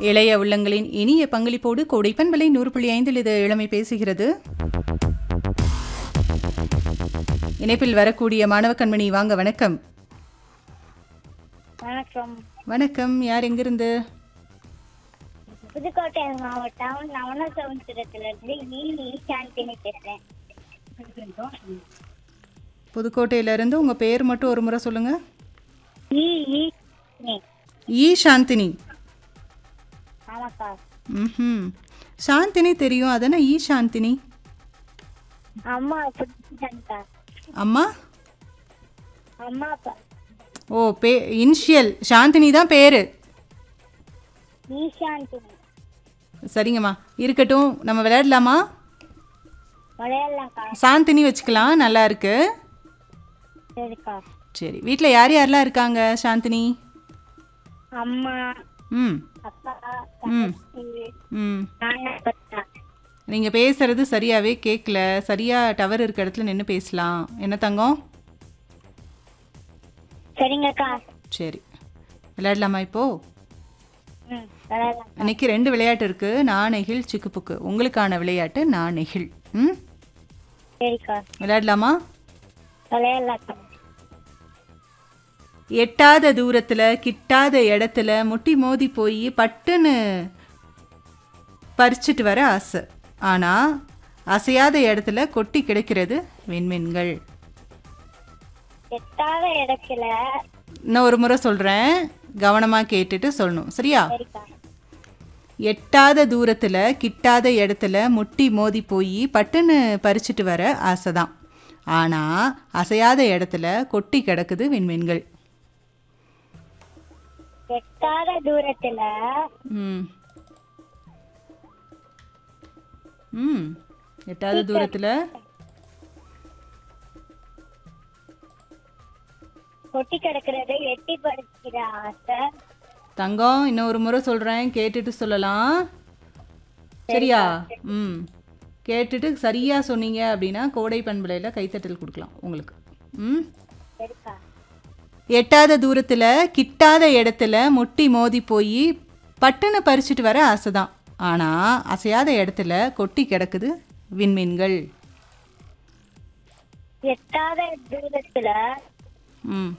இளைய உள்ளங்களின் இனிய பங்களிப்போடு கோடைப்பன் விலை நூறு புள்ளி ஐந்தில் இது இளமை பேசுகிறது இணைப்பில் வரக்கூடிய மாணவ கண்மணி வாங்க வணக்கம் வணக்கம் வணக்கம் யார் எங்கிருந்து புதுக்கோட்டை மாவட்டம் நவனசமுத்திரத்திலிருந்து ஈ சாந்தினி பேசுறேன் புதுக்கோட்டையிலிருந்து உங்க பேர் மட்டும் ஒரு முறை சொல்லுங்க ஈ ஈ நீ. ஈ சாந்தினி ஆமாக்கா ம் சாந்தினி தெரியும் அதானே ஈ சாந்தினி அம்மா புதுக்கா அம்மா அம்மா அப்பா ஓ பே இனிஷியல் சாந்தினி தான் பேர் ஈ சாந்தினி சரிங்கம்மா இருக்கட்டும் நம்ம விளையாடலாமா விளையாடலாம்க்கா சாந்தினி வச்சுக்கலாம் நல்லா இருக்கு சரிக்கா சரி வீட்டில் யார் யாரெல்லாம் இருக்காங்க சாந்தினி அம்மா ம் அப்பா ம் தங்கச்சி, ம் நானு அப்பா நீங்கள் பேசுறது சரியாகவே கேட்கல சரியாக டவர் இருக்க இடத்துல நின்று பேசலாம் என்ன தங்கம் சரிங்கக்கா சரி விளையாடலாமா இப்போது ம் விளையாடலாம் இன்னைக்கு ரெண்டு விளையாட்டு இருக்குது நான் நெகிழ் சிக்குப்புக்கு உங்களுக்கான விளையாட்டு நான் நெகிழ் ம் சரிக்கா விளையாடலாமா விளையாடலாம்க்கா எட்டாத தூரத்தில் கிட்டாத இடத்துல முட்டி மோதி போய் பட்டுன்னு பறிச்சிட்டு வர ஆசை ஆனால் அசையாத இடத்துல கொட்டி கிடக்கிறது விண்மீன்கள் எட்டாத இடத்துல இன்னும் ஒரு முறை சொல்கிறேன் கவனமாக கேட்டுட்டு சொல்லணும் சரியா சரிக்கா எட்டாத தூரத்தில் கிட்டாத இடத்துல முட்டி மோதி போய் பட்டுன்னு பறிச்சிட்டு வர ஆசை தான் ஆனால் அசையாத இடத்துல கொட்டி கிடக்குது விண்மீன்கள் எட்டாத தூரத்துல ம் ம் எட்டாவது தூரத்தில் கொட்டி கிடக்கிறது எட்டி படுக்கிற ஆசை தங்கம் இன்னும் ஒரு முறை சொல்கிறேன் கேட்டுட்டு சொல்லலாம் சரியா ம் கேட்டுட்டு சரியாக சொன்னீங்க அப்படின்னா கோடை பண்பலையில் கைத்தட்டல் கொடுக்கலாம் உங்களுக்கு ம் சரிக்கா எட்டாத தூரத்தில் கிட்டாத இடத்துல முட்டி மோதி போய் பட்டுன்னு பறிச்சிட்டு வர ஆசை தான் ஆனால் அசையாத இடத்துல கொட்டி கிடக்குது விண்மீன்கள் எட்டாத தூரத்துல ம்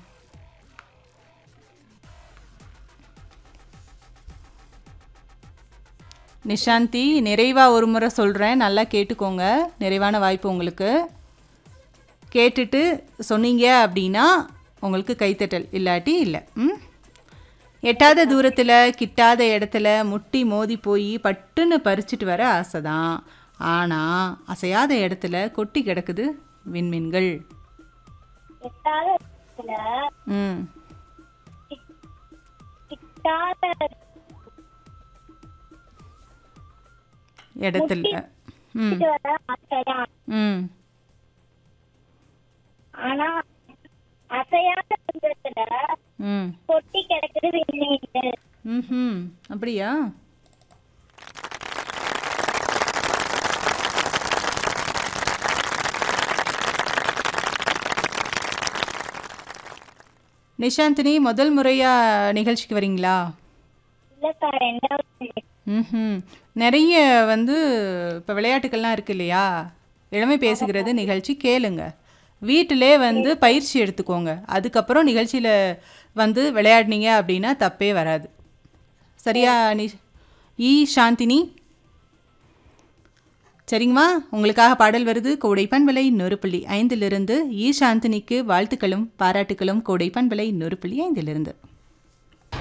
நிஷாந்தி நிறைவாக ஒரு முறை சொல்கிறேன் நல்லா கேட்டுக்கோங்க நிறைவான வாய்ப்பு உங்களுக்கு கேட்டுட்டு சொன்னீங்க அப்படின்னா உங்களுக்கு கைத்தட்டல் இல்லாட்டி இல்லை ம் எட்டாத தூரத்தில் கிட்டாத இடத்துல முட்டி மோதி போய் பட்டுன்னு பறிச்சிட்டு வர ஆசை தான் ஆனால் அசையாத இடத்துல கொட்டி கிடக்குது விண்மீன்கள் எட்டாத தூரத்துல ம் கிட்டாத இடத்துல ம் இது வர ஆசைதான் ம் ஆனா அசையாத தூரத்துல ம் கொட்டி கிடக்குது விண்மீன்கள் ம் அப்படியா நிஷாந்தினி முதல் முறையாக நிகழ்ச்சிக்கு வரீங்களா இல்லக்கா ரெண்டாவது ம் நிறைய வந்து இப்போ விளையாட்டுக்கள்லாம் இருக்கு இல்லையா இளமை பேசுகிறது நிகழ்ச்சி கேளுங்க வீட்டிலே வந்து பயிற்சி எடுத்துக்கோங்க அதுக்கப்புறம் நிகழ்ச்சியில் வந்து விளையாடினீங்க அப்படின்னா தப்பே வராது சரியா நி ஈ சாந்தினி சரிங்கம்மா உங்களுக்காக பாடல் வருது கோடைப்பன் விலை நூறு புள்ளி ஐந்திலிருந்து ஈ சாந்தினிக்கு வாழ்த்துக்களும் பாராட்டுக்களும் கோடைப்பன் விலை நூறு புள்ளி ஐந்திலிருந்து